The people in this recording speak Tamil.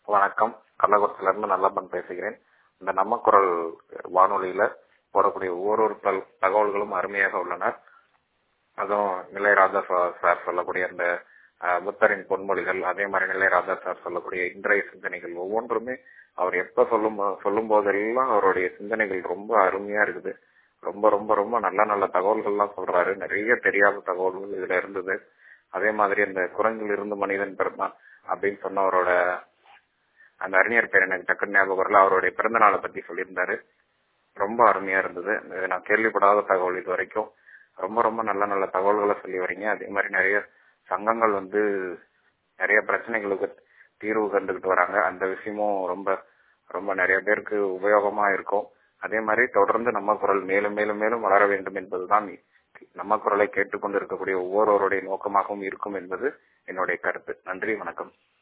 வணக்கம் கள்ளக்குறிச்சியில இருந்து நல்லப்பன் பேசுகிறேன் இந்த நம்ம குரல் வானொலியில போடக்கூடிய ஒவ்வொரு தல்- தகவல்களும் அருமையாக உள்ளன அதுவும் நிலைராஜா சா- சார் சொல்லக்கூடிய அந்த அஹ், புத்தரின் பொன்மொழிகள் அதே மாதிரி நிலைராஜா சார் சொல்லக்கூடிய இன்றைய சிந்தனைகள் ஒவ்வொன்றுமே அவர் எப்ப சொல்லும் போ- சொல்லும் போதெல்லாம் அவருடைய சிந்தனைகள் ரொம்ப அருமையா இருக்குது ரொம்ப ரொம்ப ரொம்ப நல்ல நல்ல தகவல்கள்லாம் சொல்றாரு நிறைய தெரியாத தகவல்கள் இதுல இருந்தது அதே மாதிரி அந்த குரங்கில் இருந்து மனிதன் பிறந்தான் அப்படின்னு சொன்னவரோட அந்த அறிஞர் பேர் எனக்கு டக்குன்னு ஞாபகம் வரல அவருடைய பிறந்த நாளை பத்தி சொல்லியிருந்தாரு ரொம்ப அருமையா இருந்தது இது நான் கேள்விப்படாத தகவல் இது வரைக்கும் ரொம்ப ரொம்ப நல்ல நல்ல தகவல்களை சொல்லி வரீங்க அதே மாதிரி நிறைய சங்கங்கள் வந்து நிறைய பிரச்சனைகளுக்கு தீர்வு கண்டுகிட்டு வராங்க அந்த விஷயமும் ரொம்ப ரொம்ப நிறைய பேருக்கு உபயோகமா இருக்கும் அதே மாதிரி தொடர்ந்து நம்ம குரல் மேலும் மேலும் மேலும் வளர வேண்டும் என்பதுதான் நம்ம குரலை கேட்டுக்கொண்டு இருக்கக்கூடிய ஒவ்வொருவருடைய நோக்கமாகவும் இருக்கும் என்பது என்னுடைய கருத்து நன்றி வணக்கம்